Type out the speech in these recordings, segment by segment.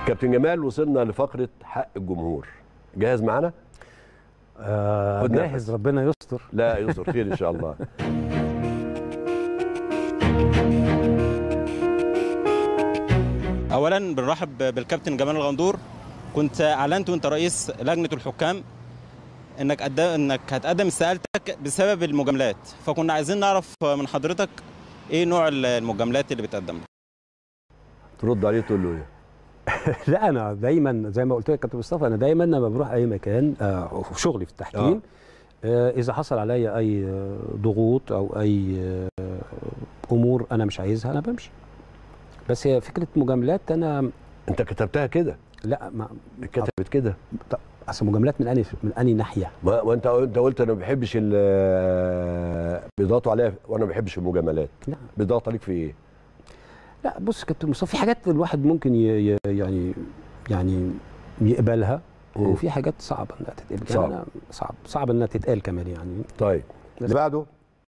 كابتن جمال وصلنا لفقره حق الجمهور جاهز معانا آه خد جاهز نفس. ربنا يستر لا يستر خير ان شاء الله اولا بنرحب بالكابتن جمال الغندور كنت اعلنت وانت رئيس لجنه الحكام انك قد... انك هتقدم استقالتك بسبب المجاملات فكنا عايزين نعرف من حضرتك ايه نوع المجاملات اللي بتقدمها ترد عليه تقول له ايه لا انا دايما زي ما قلت لك يا كابتن مصطفى انا دايما لما بروح اي مكان آه في شغلي في التحكيم آه اذا حصل عليا اي آه، ضغوط او اي آه امور انا مش عايزها انا بمشي بس هي فكره مجاملات انا انت كتبتها كده لا ما كتبت كده طب اصل مجاملات من اني من اني ناحيه ما وانت انت قلت انا ما بحبش ال- بيضغطوا عليا وانا ما بحبش المجاملات لا بيضغط عليك في ايه لا بص يا كابتن مصطفى في حاجات الواحد ممكن ي... ي... يعني يعني يقبلها مم. وفي حاجات صعبه انها تتقبل صعب. يعني أنا صعب صعب انها تتقال كمان يعني طيب اللي بعده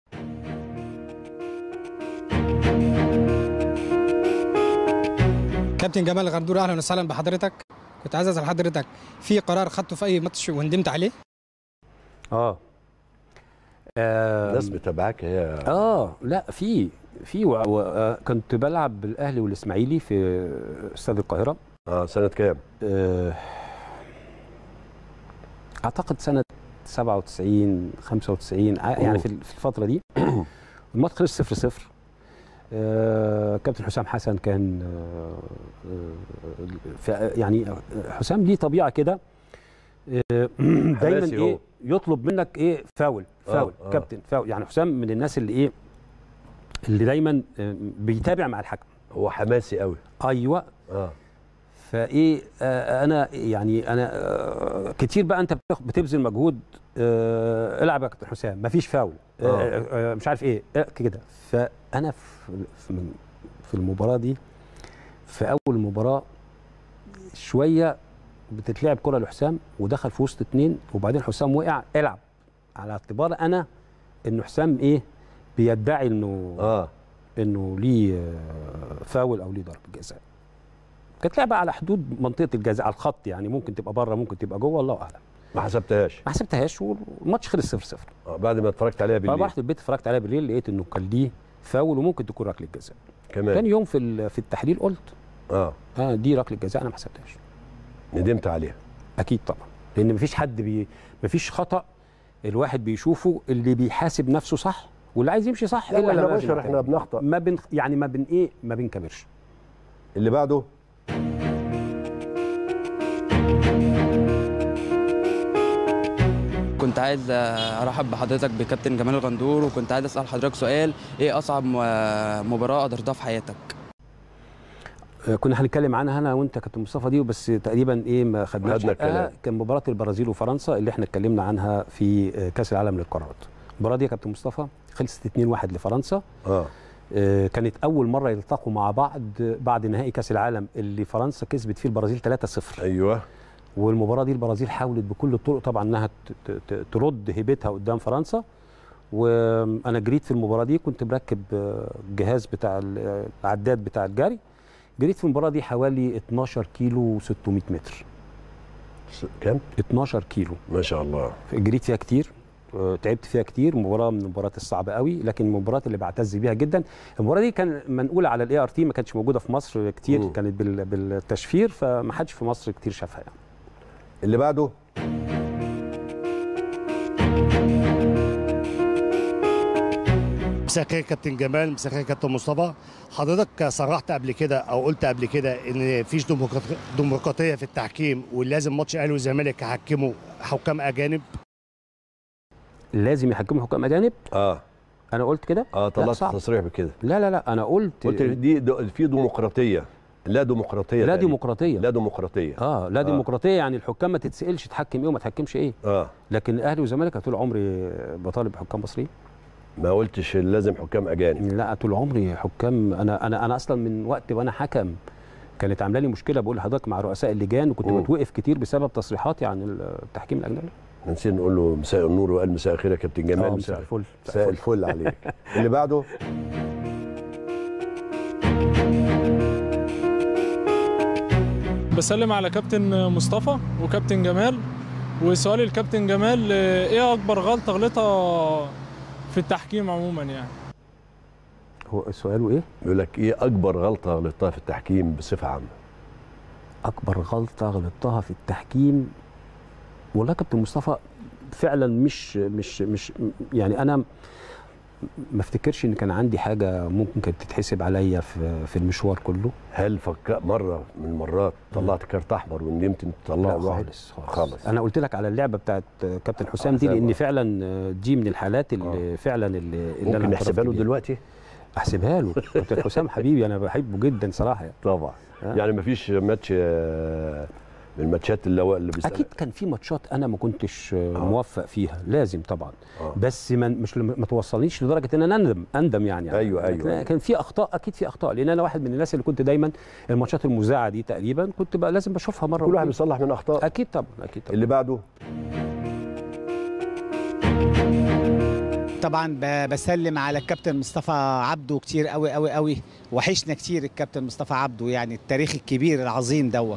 كابتن جمال الغندور اهلا وسهلا بحضرتك كنت عايز اسال حضرتك في قرار خدته في اي ماتش وندمت عليه اه آه الناس متابعاك هي اه لا في في و... و... آه، كنت بلعب بالاهلي والاسماعيلي في استاد القاهره اه سنه كام آه اعتقد سنه 97 95 ع- يعني في في الفتره دي الماتش خلص 0 0 آه كابتن حسام حسن كان آه آه في- يعني حسام ليه طبيعه كده آه دايما حماسي هو. ايه يطلب منك ايه فاول آه، فاول آه. كابتن فاول يعني حسام من الناس اللي ايه اللي دايما آه، بيتابع مع الحكم هو حماسي قوي ايوه اه فايه آه انا يعني انا آه كتير بقى انت بتاخ- بتبذل مجهود آه العب يا كابتن حسام مفيش فاول آه آه. آه مش عارف ايه آه كده فانا في في, من- في المباراه دي في اول مباراه شويه بتتلعب كره لحسام ودخل في وسط اتنين وبعدين حسام وقع العب على اعتبار انا ان حسام ايه بيدعي انه اه انه ليه آه، فاول او ليه ضربه جزاء كانت لعبه على حدود منطقه الجزاء على الخط يعني ممكن تبقى بره ممكن تبقى جوه الله اعلم ما حسبتهاش ما حسبتهاش والماتش خلص 0 0 آه بعد ما اتفرجت عليها بالليل فرحت البيت اتفرجت عليها بالليل لقيت انه كان ليه فاول وممكن تكون ركله جزاء كمان تاني يوم في ال- في التحليل قلت اه اه دي ركله جزاء انا ما حسبتهاش ندمت عليها اكيد طبعا لان مفيش حد بي مفيش خطا الواحد بيشوفه اللي بيحاسب نفسه صح واللي عايز يمشي صح لا إلا احنا لما بشر احنا بنخطأ ما بن يعني ما بن ايه ما بنكبرش اللي بعده كنت عايز ارحب بحضرتك بكابتن جمال الغندور وكنت عايز اسال حضرتك سؤال ايه اصعب م- مباراه قدرتها في حياتك آه، كنا هنتكلم عنها انا وانت كابتن مصطفى دي بس تقريبا ايه ما خدناش خدنا حقها. الكلام. كان مباراه البرازيل وفرنسا اللي احنا اتكلمنا عنها في آه، كاس العالم للقارات المباراه دي يا كابتن مصطفى خلصت 2-1 لفرنسا اه آه، كانت اول مره يلتقوا مع بعض بعد نهائي كاس العالم اللي فرنسا كسبت فيه البرازيل 3-0 ايوه والمباراه دي البرازيل حاولت بكل الطرق طبعا انها ت- ت- ت- ترد هيبتها قدام فرنسا وانا جريت في المباراه دي كنت مركب آه، الجهاز بتاع ال- العداد بتاع الجري جريت في المباراه دي حوالي 12 كيلو 600 متر س- كام 12 كيلو ما شاء الله جريت فيها كتير آه، تعبت فيها كتير مباراه من المباريات الصعبه قوي لكن من المباريات اللي بعتز بيها جدا المباراه دي كان منقوله على الاي ار تي ما كانتش موجوده في مصر كتير مم. كانت بال- بالتشفير فما حدش في مصر كتير شافها يعني اللي بعده مساء الخير كابتن جمال مساء الخير كابتن مصطفى حضرتك صرحت قبل كده او قلت قبل كده ان مفيش ديمقراط- ديمقراطيه في التحكيم ولازم ماتش الاهلي والزمالك يحكموا حكام اجانب لازم يحكموا حكام اجانب اه انا قلت كده اه طلعت صعب. تصريح بكده لا لا لا انا قلت قلت دي دي- في ديمقراطيه لا ديمقراطيه لا تقريبا. ديمقراطيه لا ديمقراطيه اه لا آه. ديمقراطيه يعني الحكام ما تتسالش تحكم ايه وما تحكمش ايه اه لكن الاهلي والزمالك طول عمري بطالب حكام مصريين ما قلتش لازم حكام اجانب لا طول عمري حكام انا انا انا اصلا من وقت وانا حكم كانت عامله لي مشكله بقول لحضرتك مع رؤساء اللجان وكنت مم. بتوقف كتير بسبب تصريحاتي عن التحكيم الاجنبي نسينا نقول له مساء النور وقال مساء الخير يا كابتن جمال آه، مساء مساء الفل مساء الفل عليك اللي بعده بسلم على كابتن مصطفى وكابتن جمال وسؤالي للكابتن جمال آه، ايه اكبر غلطه غلطها في التحكيم عموما يعني هو سؤاله ايه بيقول لك ايه اكبر غلطه غلطتها في التحكيم بصفه عامه اكبر غلطه غلطتها في التحكيم والله يا كابتن مصطفى فعلا مش مش مش يعني انا ما افتكرش ان كان عندي حاجه ممكن كانت تتحسب عليا في في المشوار كله هل فك مره من المرات طلعت كارت احمر وندمت انت تطلعه لا لوحدك؟ خالص, خالص خالص. انا قلت لك على اللعبه بتاعت كابتن حسام دي حسام، لان آه. فعلا دي من الحالات اللي فعلا اللي, اللي ممكن انا نحسبها له اعترفت بيها. دلوقتي احسبها له كابتن حسام حبيبي انا بحبه جدا صراحه يعني. طبعا آه. يعني مفيش ماتش آه، من الماتشات اللي هو اللي بيسألك اكيد كان في ماتشات انا ما كنتش آه، موفق فيها لازم طبعا آه. بس ما مش ما توصلنيش لدرجه ان انا اندم اندم يعني, يعني أيوة، أيوة، لكن أيوة. كان في اخطاء اكيد في اخطاء لان انا واحد من الناس اللي كنت دايما الماتشات المذاعه دي تقريبا كنت بقى لازم بشوفها مره كل واحد واتنين. بيصلح من اخطاء اكيد طبعا اكيد طبعا اللي بعده طبعا ب- بسلم على الكابتن مصطفى عبده كتير قوي قوي قوي وحشنا كتير الكابتن مصطفى عبده يعني التاريخ الكبير العظيم دوك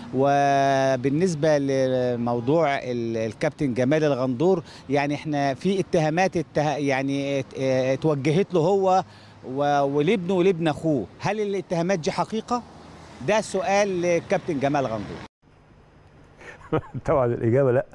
وبالنسبه لموضوع ال- الكابتن جمال الغندور يعني احنا في اتهامات اتها يعني ات- اه اتوجهت له هو و- ولابنه ولابن اخوه هل الاتهامات دي حقيقه ده سؤال للكابتن جمال غندور طبعا الاجابه لا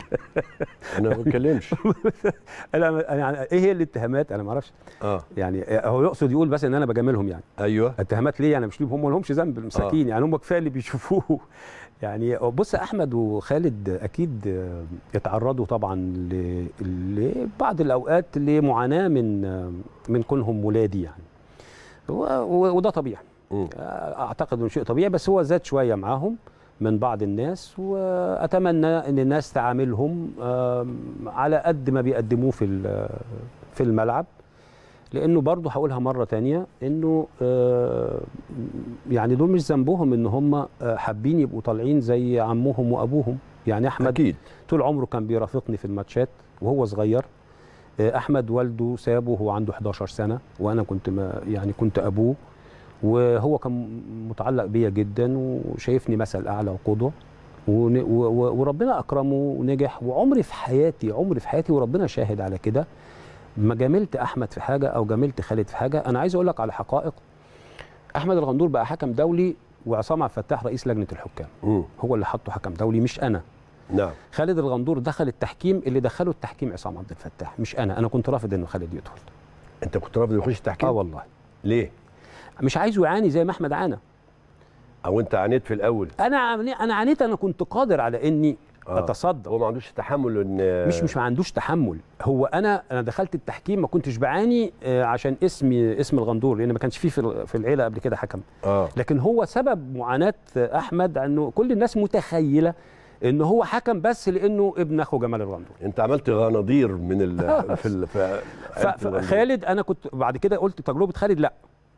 انا ما بتكلمش انا أنا يعني ايه هي الاتهامات انا ما اعرفش اه يعني هو يقصد يقول بس ان انا بجاملهم يعني ايوه اتهامات ليه يعني مش ليهم هم لهمش ذنب المساكين يعني هم كفايه اللي بيشوفوه يعني بص احمد وخالد اكيد آه، يتعرضوا طبعا ل- لبعض الاوقات لمعاناه من آه، من كونهم ولادي يعني و- و- وده طبيعي مم. آه، اعتقد انه شيء طبيعي بس هو زاد شويه معاهم من بعض الناس واتمنى ان الناس تعاملهم آم، على قد ما بيقدموه في ال- في الملعب لانه برضه هقولها مره تانية انه آه، يعني دول مش ذنبهم ان هم آه، حابين يبقوا طالعين زي عمهم وابوهم يعني احمد اكيد طول عمره كان بيرافقني في الماتشات وهو صغير آه، احمد والده سابه وهو عنده 11 سنه وانا كنت ما يعني كنت ابوه وهو كان متعلق بيا جدا وشايفني مثل اعلى وقدوه ون- و- و- وربنا اكرمه ونجح وعمري في حياتي عمري في حياتي وربنا شاهد على كده ما جاملت احمد في حاجه او جاملت خالد في حاجه انا عايز اقول لك على حقائق احمد الغندور بقى حكم دولي وعصام عبد الفتاح رئيس لجنه الحكام مم. هو اللي حطه حكم دولي مش انا نعم خالد الغندور دخل التحكيم اللي دخله التحكيم عصام عبد الفتاح مش انا انا كنت رافض انه خالد يدخل انت كنت رافض يخش التحكيم اه والله ليه مش عايزه يعاني زي ما احمد عانى او انت عانيت في الاول انا عاني- انا عانيت انا كنت قادر على اني آه. اتصدى هو ما عندوش تحمل ان مش مش ما عندوش تحمل هو انا انا دخلت التحكيم ما كنتش بعاني آه، عشان اسمي اسم الغندور لان ما كانش فيه في ال- في العيله قبل كده حكم اه لكن هو سبب معاناه احمد انه كل الناس متخيله ان هو حكم بس لانه ابن اخو جمال الغندور انت عملت غناضير من ال في ال في ف- فخالد انا كنت بعد كده قلت تجربه خالد لا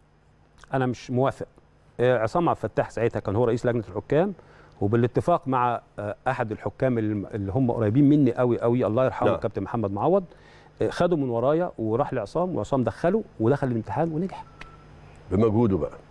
انا مش موافق آه، عصام عبد الفتاح ساعتها كان هو رئيس لجنه الحكام وبالاتفاق مع آه، احد الحكام الم- اللي هم قريبين مني قوي قوي الله يرحمه نعم. الكابتن محمد معوض آه، خده من ورايا وراح لعصام وعصام دخله ودخل الامتحان ونجح بمجهوده بقى